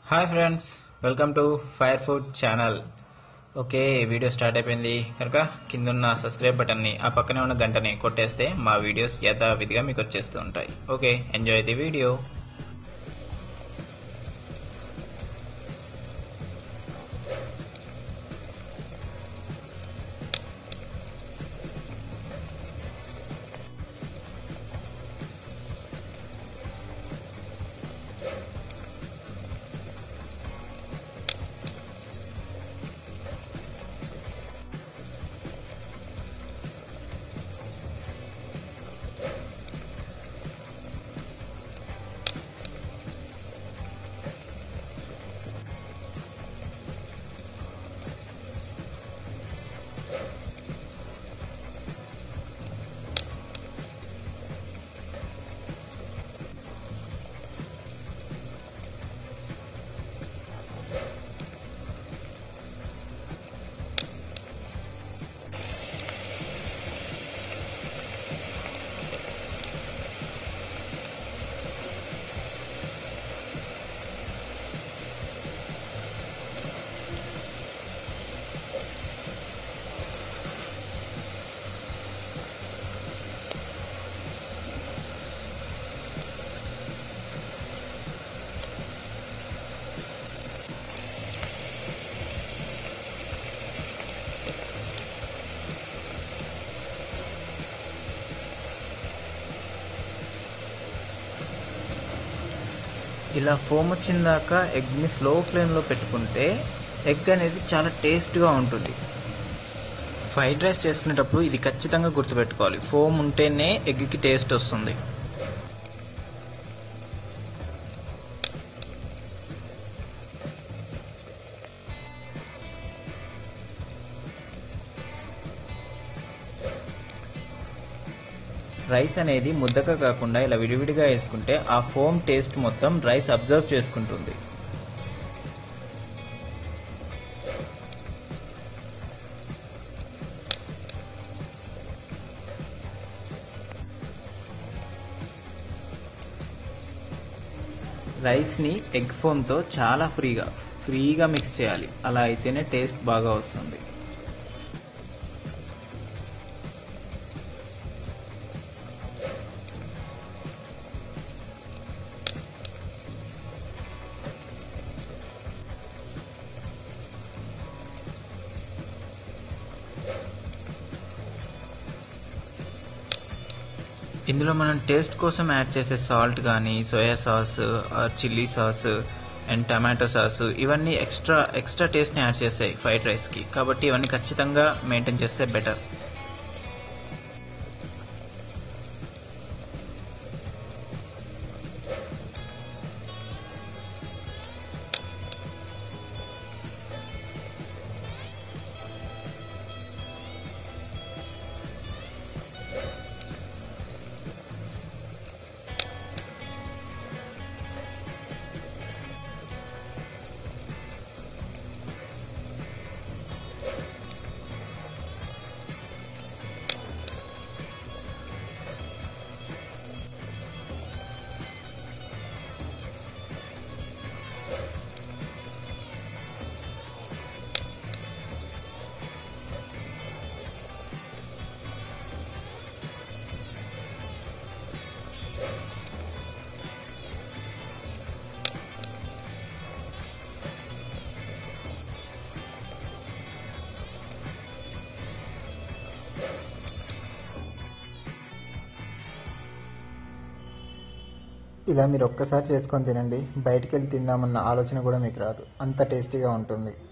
hi friends welcome to fire food channel okay video start అయిపోయింది కనుక కిందున్న subscribe బటన్ని ఆ పక్కనే ఉన్న గంటని కొట్టేస్తే మా వీడియోస్ యథావిధిగా మీకు వచ్చేస్తూ ఉంటాయి ఓకే ఎంజాయ్ ది వీడియో ఇలా ఫోమ్ వచ్చిన దాకా ఎగ్ని స్లో ఫ్లేమ్లో పెట్టుకుంటే ఎగ్ అనేది చాలా టేస్ట్గా ఉంటుంది ఫ్రైడ్ రైస్ చేసుకునేటప్పుడు ఇది ఖచ్చితంగా గుర్తుపెట్టుకోవాలి ఫోమ్ ఉంటేనే ఎగ్కి టేస్ట్ వస్తుంది రైస్ అనేది ముద్దగా కాకుండా ఇలా విడివిడిగా వేసుకుంటే ఆ ఫోమ్ టేస్ట్ మొత్తం రైస్ అబ్జర్వ్ చేసుకుంటుంది రైస్ని ఎగ్ ఫోమ్తో చాలా ఫ్రీగా ఫ్రీగా మిక్స్ చేయాలి అలా అయితేనే టేస్ట్ బాగా వస్తుంది ఇందులో మనం టేస్ట్ కోసం యాడ్ చేసే సాల్ట్ కానీ soya sauce chilli sauce and tomato sauce ఇవన్నీ ఎక్స్ట్రా ఎక్స్ట్రా టేస్ట్ని యాడ్ చేస్తాయి ఫ్రైడ్ రైస్కి కాబట్టి ఇవన్నీ ఖచ్చితంగా మెయింటైన్ చేస్తే బెటర్ ఇలా మీరు ఒక్కసారి చేసుకొని తినండి బయటికి వెళ్ళి తిందామన్న ఆలోచన కూడా మీకు రాదు అంత టేస్టీగా ఉంటుంది